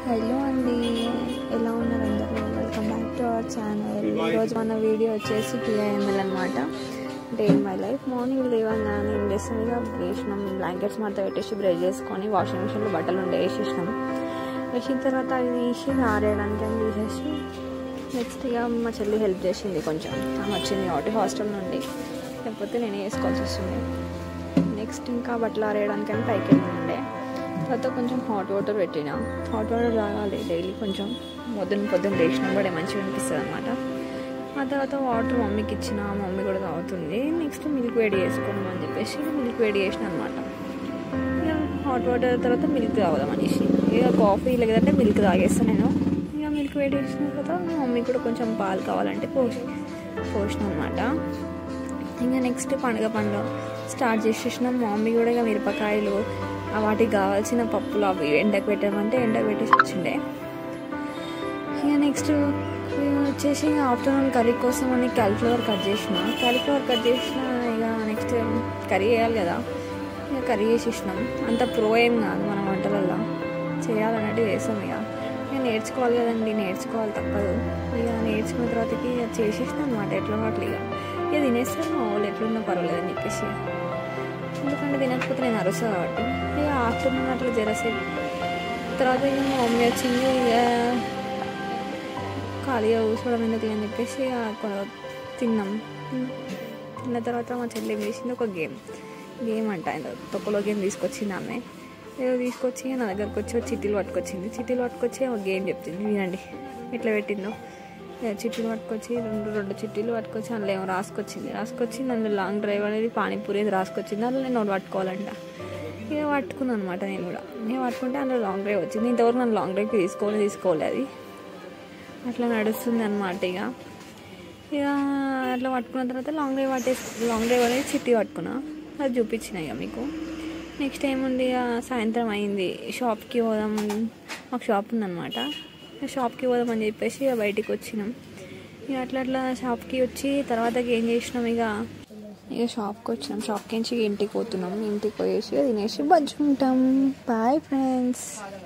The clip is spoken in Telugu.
హలో అండి ఎలా ఉన్నారు అందరూ welcome back to our channel ఈరోజు మన వీడియో వచ్చేసి టీఐఎంఎల్ అనమాట day in my life morning లేవగానే ఏం చేస్తాం ఇక వేసినాం బ్లాంకెట్స్ మొత్తం పెట్టేసి బ్రష్ చేసుకొని వాషింగ్ మిషన్లో బట్టలు ఉండే వేసేసినాం వేసిన తర్వాత అవి తీసి ఆరేయడానికి అని తీసేసి నెక్స్ట్ ఇక మా చెల్లి హెల్ప్ చేసింది కొంచెం ఆమె వచ్చింది ఒకటి హాస్టల్ నుండి లేకపోతే నేనే వేసుకోవాల్సి వస్తుంది నెక్స్ట్ ఇంకా బట్టలు ఆరేయడానికి అని పైకి వెళ్ళిండే తర్వాత కొంచెం హాట్ వాటర్ పెట్టిన హాట్ వాటర్ తాగాలి డైలీ కొంచెం పొద్దున్న పొద్దున్న లేచినా కూడా మంచిగా అనిపిస్తుంది అనమాట ఆ తర్వాత వాటర్ మమ్మీకి ఇచ్చిన మమ్మీ కూడా తాగుతుంది నెక్స్ట్ మిల్క్ వేడి చేసుకున్నాం అని చెప్పేసి మిల్క్ వేడి చేసిన అనమాట ఇక హాట్ వాటర్ తర్వాత మిల్క్ తాగుదాం అనేసి ఇక కాఫీ లేదంటే మిల్క్ తాగేస్తాను నేను ఇక మిల్క్ వేడి చేసిన తర్వాత మా మమ్మీ కూడా కొంచెం పాలు కావాలంటే పోసి పోసిన అనమాట ఇంకా నెక్స్ట్ పండుగ పండుగ స్టార్ట్ చేసేసినాం మా మమ్మీ కూడా ఇక మిరపకాయలు ఆ వాటికి కావాల్సిన పప్పులు అవి ఎండకు పెట్టామంటే ఎండకు పెట్టేసి వచ్చిండే ఇక నెక్స్ట్ వచ్చేసి ఇక ఆఫ్టర్నూన్ కర్రీ కోసం అని క్యాలిఫ్లవర్ కట్ చేసిన క్యాలిఫ్లవర్ కట్ చేసిన ఇక నెక్స్ట్ కర్రీ చేయాలి కదా ఇక కర్రీ చేసేసినాం అంత ప్రో ఏం కాదు మన వంటలల్లో చేయాలన్నట్టు చేసాం ఇక ఇక నేర్చుకోవాలి కదండి నేర్చుకోవాలి తప్పదు ఇక నేర్చుకున్న తర్వాతకి ఇక చేసేసిన అనమాట ఎట్లా అట్లా ఇక ఇక తినేస్తాను మా వాళ్ళు ఎట్లున్నా పర్వాలేదు అని చెప్పేసి ఎందుకంటే తినకపోతే నేను అరుస్తా కాబట్టి ఇక ఆఫ్టర్నూన్ అట్లా జరసేపు తర్వాత ఇక మా మమ్మీ వచ్చింది ఇక ఖాళీగా కూర్చోవడం ఎందుకు అని చెప్పేసి ఇక కొ- తిన్నాం తిన్న తర్వాత మా చెల్లి ఏం చేసింది ఒక గేమ్ గేమ్ అంట ఆయన తొక్కలో గేమ్ తీసుకొచ్చింది ఆమె ఏదో తీసుకొచ్చి నా దగ్గరకు వచ్చి ఒక చిట్టీలు పట్టుకొచ్చింది చిట్టీలు పట్టుకొచ్చి ఒక గేమ్ చెప్తుంది వినండి ఎట్లా పెట్టిందో ఇక చిట్టీలు పట్టుకొచ్చి రెండు రెండు చిట్టీలు పట్టుకొచ్చి అందులో ఏమో రాసుకొచ్చింది రాసుకొచ్చి నన్ను లాంగ్ డ్రైవ్ అనేది పానీపూరి అది రాసుకొచ్చింది అందులో నేను ఒకటి పట్టుకోవాలంట ఇక పట్టుకున్నాను అనమాట నేను కూడా నేను పట్టుకుంటే అందులో లాంగ్ డ్రైవ్ వచ్చింది ఇంతవరకు నన్ను లాంగ్ డ్రైవ్కి తీసుకోవాలి తీసుకోవాలి అది అట్లా నడుస్తుంది అనమాట ఇక ఇక అట్లా పట్టుకున్న తర్వాత లాంగ్ డ్రైవ్ పట్టేసి లాంగ్ డ్రైవ్ అనేది చిట్టి పట్టుకున్నా అది చూపించిన ఇక మీకు నెక్స్ట్ ఏముంది ఇక సాయంత్రం అయింది షాప్కి పోదాం మాకు షాప్ ఉందన్నమాట ఇక షాప్కి పోదాం అని చెప్పేసి ఇక బయటికి వచ్చినాం ఇక అట్లా అట్లా షాప్కి వచ్చి తర్వాతకి ఏం చేసినాం ఇక ఇక షాప్కి వచ్చినాం షాప్కి నుంచి ఇంటికి పోతున్నాం ఇంటికి పోయేసి తినేసి బజ్జుకుంటాం బాయ్ ఫ్రెండ్స్